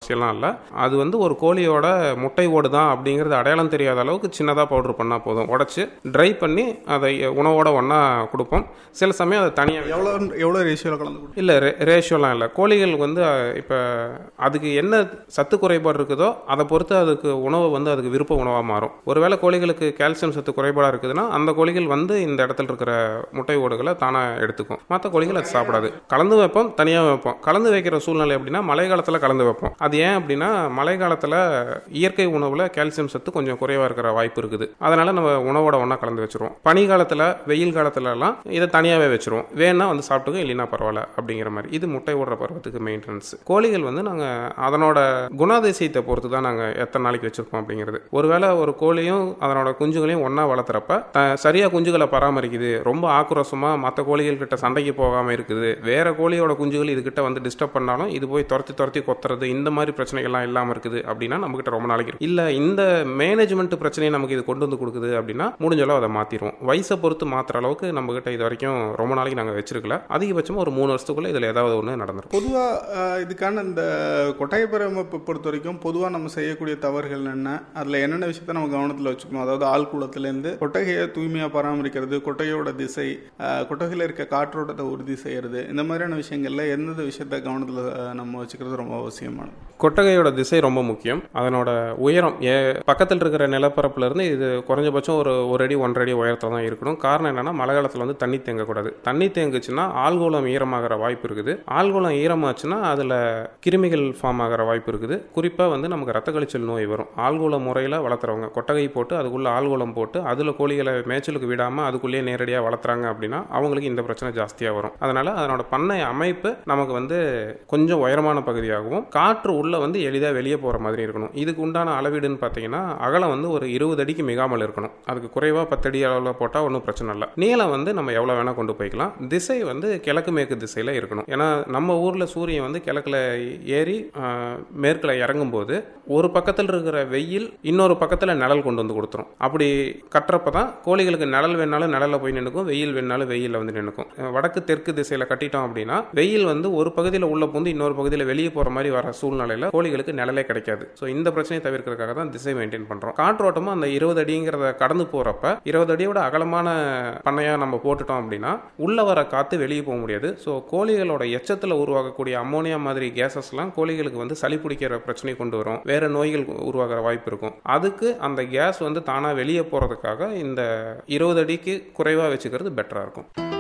அவசியம்லாம் இல்லை அது வந்து ஒரு கோழியோட முட்டை ஓடு தான் அப்படிங்கிறது அடையாளம் தெரியாத அளவுக்கு சின்னதாக பவுடர் பண்ணால் போதும் உடச்சி ட்ரை பண்ணி அதை உணவோட ஒன்றா கொடுப்போம் சில சமயம் அதை தனியாக எவ்வளோ எவ்வளோ ரேஷியோவில் கலந்து கொடுக்கும் இல்லை ரே ரேஷியோலாம் இல்லை கோழிகள் வந்து இப்போ அதுக்கு என்ன சத்து குறைபாடு இருக்குதோ அதை பொறுத்து அதுக்கு உணவு வந்து அதுக்கு விருப்ப உணவாக மாறும் ஒருவேளை கோழிகளுக்கு கால்சியம் சத்து குறைபாடாக இருக்குதுன்னா அந்த கோழிகள் வந்து இந்த இடத்துல இருக்கிற முட்டை ஓடுகளை தானாக எடுத்துக்கும் மற்ற கோழிகள் அது சாப்பிடாது கலந்து வைப்போம் தனியாக வைப்போம் கலந்து வைக்கிற சூழ்நிலை எப்படின்னா மழை காலத்தில் கலந்து வைப்போம் அது ஏன் அப்படின்னா மழை காலத்தில் இயற்கை உணவில் கால்சியம் சத்து கொஞ்சம் குறைவாக இருக்கிற வாய்ப்பு இருக்குது அதனால நம்ம உணவோட ஒன்றா கலந்து வச்சிருவோம் பனி காலத்தில் வெயில் காலத்துலலாம் இதை தனியாகவே வச்சிருவோம் வேணா வந்து சாப்பிட்டுக்கோ இல்லைன்னா பரவாயில்ல அப்படிங்கிற மாதிரி இது முட்டை ஓடுற பருவத்துக்கு மெயின்டெனன்ஸ் கோழிகள் வந்து நாங்கள் அதனோட குணாதிசயத்தை பொறுத்து தான் நாங்கள் எத்தனை நாளைக்கு வச்சிருப்போம் அப்படிங்கிறது ஒருவேளை ஒரு கோழியும் அதனோட குஞ்சுகளையும் ஒன்றா வளர்த்துறப்ப த- சரியா குஞ்சுகளை பராமரிக்குது ரொம்ப ஆக்ரோஷமாக மற்ற கோழிகள் கிட்ட சண்டைக்கு போகாமல் இருக்குது வேற கோழியோட குஞ்சுகள் இதுகிட்ட வந்து டிஸ்டர்ப் பண்ணாலும் இது போய் துரத்தி துரத்தி கொத்துறது இந்த மாதிரி பிரச்சனைகள்லாம் இல்லாமல் இருக்குது அப்படின்னா நம்மகிட்ட ரொம்ப நாளைக்கு இருக்கும் இல்லை இந்த மேனேஜ்மெண்ட் பிரச்சனையை நமக்கு இது கொண்டு வந்து கொடுக்குது அப்படின்னா முடிஞ்ச அளவு அதை மாற்றிடுவோம் வயசை பொறுத்து மாற்றுற அளவுக்கு நம்மகிட்ட இது வரைக்கும் ரொம்ப நாளைக்கு நாங்கள் வச்சிருக்கல அதிகபட்சமாக ஒரு மூணு வருஷத்துக்குள்ள இதில் ஏதாவது ஒன்று நடந்துரும் பொதுவாக இதுக்கான இந்த கொட்டகை பராமரிப்பை பொறுத்த வரைக்கும் பொதுவாக நம்ம செய்யக்கூடிய தவறுகள் என்ன அதில் என்னென்ன விஷயத்த நம்ம கவனத்தில் வச்சுக்கணும் அதாவது ஆள் குளத்துலேருந்து கொட்டகையை தூய்மையாக பராமரிக்கிறது கொட்டகையோட திசை அஹ், கொட்டகையில் இருக்க காற்றோட்டத்தை உறுதி செய்கிறது இந்த மாதிரியான விஷயங்கள்ல எந்தெந்த விஷயத்த கவனத்தில் நம்ம வச்சுக்கிறது ரொம்ப அவசியமானது கொட்டகையோட திசை ரொம்ப முக்கியம் அதனோட உயரம் ஏ பக்கத்தில் இருக்கிற நிலப்பரப்புல இருந்து இது குறைஞ்சபட்சம் ஒரு ஒரு அடி ஒன்றரை அடி உயரத்தில் தான் இருக்கணும் காரணம் என்னன்னா மழை காலத்தில் வந்து தண்ணி தேங்கக்கூடாது தண்ணி தேங்குச்சுன்னா ஆள்கோளம் ஈரமாகிற வாய்ப்பு இருக்குது ஆள்கோளம் ஈரமாச்சுன்னா அதில் கிருமிகள் ஃபார்ம் ஆகிற வாய்ப்பு இருக்குது குறிப்பாக வந்து நமக்கு ரத்த கழிச்சல் நோய் வரும் ஆள்கோள முறையில் வளர்த்துறவங்க கொட்டகை போட்டு அதுக்குள்ள ஆள்கோளம் போட்டு அதில் கோழிகளை மேய்ச்சலுக்கு விடாமல் அதுக்குள்ளேயே நேரடியாக வளர்த்துறாங்க அப்படின்னா அவங்களுக்கு இந்த பிரச்சனை ஜாஸ்தியாக வரும் அதனால அதனோட பண்ணை அமைப்பு நமக்கு வந்து கொஞ்சம் உயரமான பகுதியாகவும் காற்று உள்ள வந்து எளிதாக வெளியே போகிற மாதிரி இருக்கணும் இதுக்கு உண்டான அளவீடுன்னு பார்த்தீங்கன்னா அகலம் வந்து ஒரு இருபது அடிக்கு மிகாமல் இருக்கணும் அதுக்கு குறைவாக பத்தடி அளவில் போட்டால் ஒன்றும் பிரச்சனை இல்லை நீளம் வந்து நம்ம எவ்வளோ வேணால் கொண்டு போய்க்கலாம் திசை வந்து கிழக்கு மேற்கு திசையில் இருக்கணும் ஏன்னா நம்ம ஊரில் சூரியன் வந்து கிழக்கில் ஏறி ஆஹ், மேற்குல இறங்கும்போது ஒரு பக்கத்தில் இருக்கிற வெயில் இன்னொரு பக்கத்தில் நிழல் கொண்டு வந்து கொடுத்துரும் அப்படி கட்டுறப்ப தான் கோழிகளுக்கு நிழல் வேணாலும் நிழலில் போய் நின்றுக்கும் வெயில் வேணாலும் வெயிலில் வந்து நின்றுக்கும் வடக்கு தெற்கு திசையில் கட்டிட்டோம் அப்படின்னா வெயில் வந்து ஒரு பகுதியில் உள்ள பூந்து இன்னொரு பகுதியில் வெளியே போகிற மாதிரி வர சூழ்நிலையில் கோழிகளுக்கு நிழலே கிடைக்காது ஸோ இந்த பிரச்சனையை தவிர்க்கிறதுக்காக தான் திசை மெயின்டைன் பண்ணுறோம் காற்றோட்டமும் அந்த இருபது அடிங்கிறத கடந்து போகிறப்ப இருபது அடியோட அகலமான பண்ணையாக நம்ம போட்டுட்டோம் அப்படின்னா உள்ள வர காற்று வெளியே போக முடியாது ஸோ கோழிகளோட எச்சத்தில் உருவாகக்கூடிய அம்மோனியா மாதிரி கேசஸ்லாம் கோழிகளுக்கு வந்து சளி பிடிக்கிற பிரச்சனை கொண்டு வரும் வேற நோய்கள் உருவாகிற வாய்ப்பு இருக்கும் அதுக்கு அந்த கேஸ் வந்து தானாக வெளியே போகிறதுக்காக இந்த இருபது அடிக்கு குறைவாக வச்சுக்கிறது பெட்டராக இருக்கும்